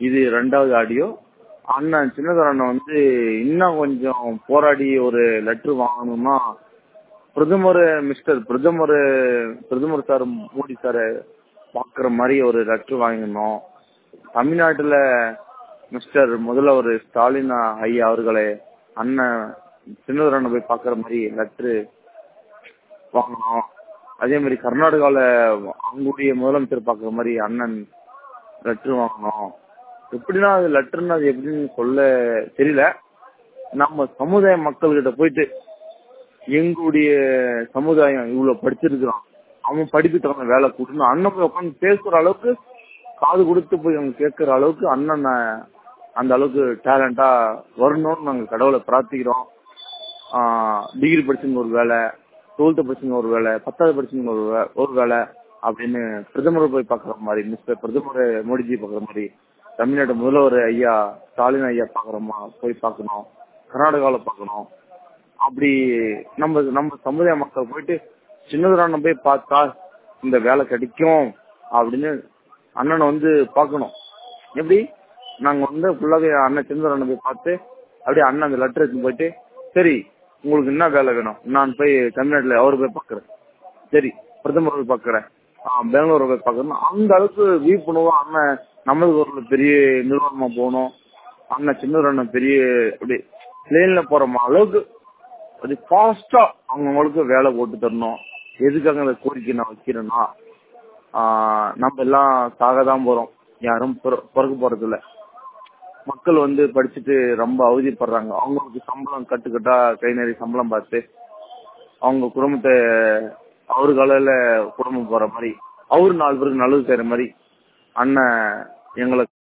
இது ரெண்டாவது ஆடியோ அண்ணன் சின்னதர் அண்ணன் வந்து இன்னும் கொஞ்சம் போராடி ஒரு லெட்டர் வாங்கணும்னா பிரதமர் மிஸ்டர் பிரதமர் பிரதமர் சார் மோடி சார் பாக்குற மாதிரி ஒரு லெட்டர் வாங்கணும் தமிழ்நாட்டுல மிஸ்டர் முதல்ல ஒரு ஸ்டாலின் ஐயா அவர்களை அண்ணன் சின்னதர் அண்ணன் போய் பாக்குற மாதிரி லெட்டர் வாங்கணும் அதே மாதிரி கர்நாடகால அவங்களுடைய முதலமைச்சர் பாக்குற மாதிரி அண்ணன் லெட்டர் வாங்கணும் எப்படின்னா அது லெட்டர்னு அது எப்படின்னு சொல்ல தெரியல நம்ம சமுதாய மக்கள்கிட்ட போயிட்டு எங்களுடைய சமுதாயம் இவ்வளவு படிச்சிருக்கிறான் அவன் படிப்பு தகுந்த வேலை கொடுன்னு அண்ணன் போய் உட்காந்து பேசுற அளவுக்கு காது கொடுத்து போய் அவங்க கேட்கிற அளவுக்கு அண்ணன் அந்த அளவுக்கு டேலண்டா வரணும்னு நாங்க கடவுளை பிரார்த்திக்கிறோம் டிகிரி படிச்சுங்க ஒரு வேலை டுவெல்த் படிச்சுங்க ஒரு வேலை பத்தாவது படிச்சுங்க ஒரு வே- ஒரு வேலை அப்படின்னு பிரதமர் போய் பாக்குற மாதிரி மிஸ்டர் பிரதமர் மோடிஜி பாக்குற மாதிரி தமிழ்நாடு முதல்வர் ஐயா ஸ்டாலின் ஐயா பாக்குறோமா போய் பார்க்கணும் கர்நாடகாவில பார்க்கணும் அப்படி நம்ம நம்ம சமுதாய மக்கள் போயிட்டு சின்னதுரான போய் பார்த்தா இந்த வேலை கிடைக்கும் அப்படின்னு அண்ணனை வந்து பார்க்கணும் எப்படி நாங்க வந்து ஃபுல்லாவே அண்ணன் சின்னதுரான போய் பார்த்து அப்படியே அண்ணன் அந்த லெட்டர் எடுத்து போயிட்டு சரி உங்களுக்கு என்ன வேலை வேணும் நான் போய் தமிழ்நாட்டுல அவரு போய் பார்க்கறேன் சரி பிரதமர் போய் பார்க்கறேன் ஆஹ் பெங்களூர் போய் பார்க்கறேன் அந்த அளவுக்கு விழிப்புணர்வு அண்ணன் நம்மளுக்கு ஒரு பெரிய நிறுவனமா போகணும் அண்ணன் சின்ன அண்ணன் பெரிய அப்படி பிளேன்ல போற அளவுக்கு அது ஃபாஸ்டா அவங்களுக்கு வேலை போட்டு தரணும் எதுக்காக அந்த கோரிக்கை நான் வைக்கிறேன்னா ஆஹ் நம்ம எல்லாம் சாக தான் போறோம் யாரும் பிற- பிறக்க போறது இல்ல மக்கள் வந்து படிச்சுட்டு ரொம்ப அவதிப்படுறாங்க அவங்களுக்கு சம்பளம் கட்டுக்கட்டா கை நிறைய சம்பளம் பார்த்து அவங்க குடும்பத்தை அவரு காலையில குடும்பம் போற மாதிரி அவரு நாலு பேருக்கு நல்லது செய்யற மாதிரி அண்ணன் எங்களை